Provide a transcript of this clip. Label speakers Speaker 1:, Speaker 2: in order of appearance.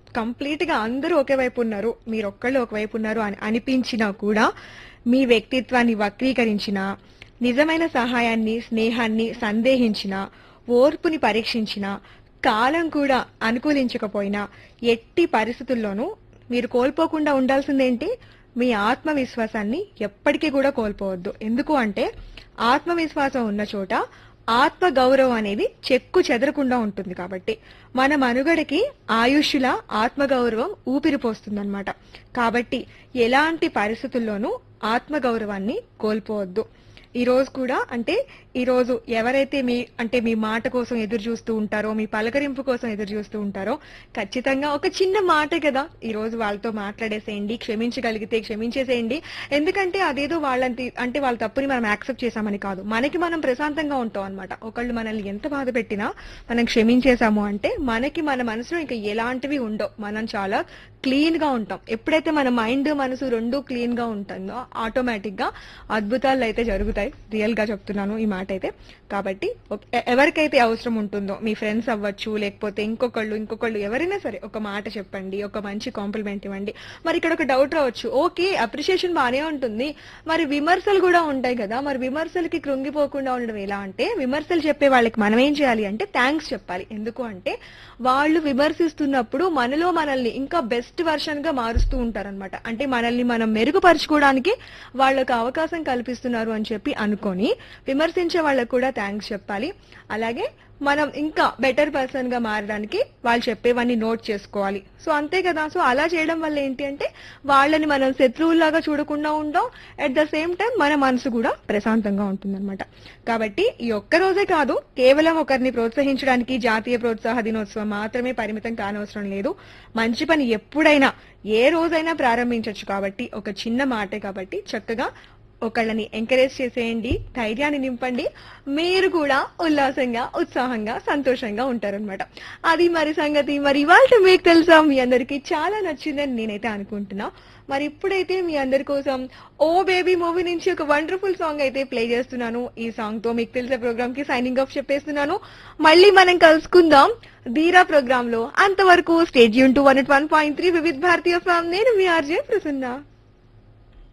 Speaker 1: complete గా అందరూ ఒకే వైపు ఉన్నారు మీరు ఒక్కళ్ళు ఒకవైపు ఉన్నారు అని అనిపించినా కూడా మీ వ్యక్తిత్వాన్ని వక్రీకరించిన నిజమైన సహాయాన్ని స్నేహాన్ని సందేహించిన ఓర్పుని పరీక్షించిన కాలం కూడా అనుకూలించకపోయినా ఎట్టి పరిస్థితుల్లోనూ మీరు కోల్పోకుండా ఉండాల్సిందేంటి మీ ఆత్మవిశ్వాసాన్ని ఎప్పటికీ కూడా కోల్పోవద్దు ఎందుకు అంటే ఆత్మవిశ్వాసం ఉన్న చోట ఆత్మ గౌరవం అనేది చెక్కు చెదరకుండా ఉంటుంది కాబట్టి మన మనుగడకి ఆయుష్ల ఆత్మగౌరవం ఊపిరిపోస్తుందన్నమాట కాబట్టి ఎలాంటి పరిస్థితుల్లోనూ ఆత్మగౌరవాన్ని కోల్పోవద్దు ఈ రోజు కూడా అంటే ఈ రోజు ఎవరైతే మీ అంటే మీ మాట కోసం ఎదురు చూస్తూ ఉంటారో మీ పలకరింపు కోసం ఎదురు చూస్తూ ఉంటారో ఖచ్చితంగా ఒక చిన్న మాట కదా ఈ రోజు వాళ్ళతో మాట్లాడేసేయండి క్షమించగలిగితే క్షమించేసేయండి ఎందుకంటే అదేదో వాళ్ళంటి అంటే వాళ్ళ తప్పుని మనం యాక్సెప్ట్ చేశామని కాదు మనకి మనం ప్రశాంతంగా ఉంటాం అనమాట ఒకళ్ళు మనల్ని ఎంత బాధ పెట్టినా మనం క్షమించేశాము అంటే మనకి మన మనసులో ఇంకా ఎలాంటివి ఉండవు మనం చాలా క్లీన్ గా ఉంటాం ఎప్పుడైతే మన మైండ్ మనసు రెండు క్లీన్ గా ఉంటుందో ఆటోమేటిక్ గా అద్భుతాలు అయితే జరుగుతాయి రియల్ గా చెప్తున్నాను ఈ మాట అయితే కాబట్టి ఒక- ఎ- ఎవరికైతే అవసరం ఉంటుందో మీ ఫ్రెండ్స్ అవ్వచ్చు లేకపోతే ఇంకొకళ్ళు ఇంకొకళ్ళు ఎవరైనా సరే ఒక మాట చెప్పండి ఒక మంచి కాంప్లిమెంట్ ఇవ్వండి మరి ఇక్కడ ఒక డౌట్ రావచ్చు ఓకే అప్రిషియేషన్ బానే ఉంటుంది మరి విమర్శలు కూడా ఉంటాయి కదా మరి విమర్శలకి కృంగిపోకుండా ఉండడం ఎలా అంటే విమర్శలు చెప్పే వాళ్ళకి మనం ఏం చేయాలి అంటే థ్యాంక్స్ చెప్పాలి ఎందుకు అంటే వాళ్ళు విమర్శిస్తున్నప్పుడు మనలో మనల్ని ఇంకా బెస్ట్ వర్షన్ గా మారుస్తూ ఉంటారన్నమాట అంటే మనల్ని మనం మెరుగుపరచుకోవడానికి వాళ్ళకు అవకాశం కల్పిస్తున్నారు అని చెప్పి అనుకొని విమర్శించే వాళ్ళకు కూడా థ్యాంక్స్ చెప్పాలి అలాగే మనం ఇంకా బెటర్ పర్సన్ గా మారడానికి వాళ్ళు చెప్పేవన్నీ నోట్ చేసుకోవాలి సో అంతే కదా సో అలా చేయడం వల్ల ఏంటి అంటే వాళ్ళని మనం శత్రువులాగా చూడకుండా ఉంటాం అట్ ద సేమ్ టైం మన మనసు కూడా ప్రశాంతంగా ఉంటుందన్నమాట కాబట్టి ఈ ఒక్క రోజే కాదు కేవలం ఒకరిని ప్రోత్సహించడానికి జాతీయ ప్రోత్సాహ దినోత్సవం మాత్రమే పరిమితం కానవసరం లేదు మంచి పని ఎప్పుడైనా ఏ రోజైనా ప్రారంభించవచ్చు కాబట్టి ఒక చిన్న మాటే కాబట్టి చక్కగా ఒకళ్ళని ఎంకరేజ్ చేసేయండి ధైర్యాన్ని నింపండి మీరు కూడా ఉల్లాసంగా ఉత్సాహంగా సంతోషంగా ఉంటారనమాట అది మరి సంగతి మరి ఇవాళ మీకు తెలుసా మీ అందరికి చాలా నచ్చిందని నేనైతే అనుకుంటున్నా మరి ఇప్పుడైతే మీ అందరి కోసం ఓ బేబీ మూవీ నుంచి ఒక వండర్ఫుల్ సాంగ్ అయితే ప్లే చేస్తున్నాను ఈ సాంగ్ తో మీకు తెలిసే ప్రోగ్రామ్ కి సైనింగ్ ఆఫ్ చెప్పేస్తున్నాను మళ్ళీ మనం కలుసుకుందాం ధీరా ప్రోగ్రామ్ లో అంతవరకు స్టేజ్ యూన్ two one one point three Vividh Bharati ఫామ్ నేను మీ ఆర్జే ప్రసన్న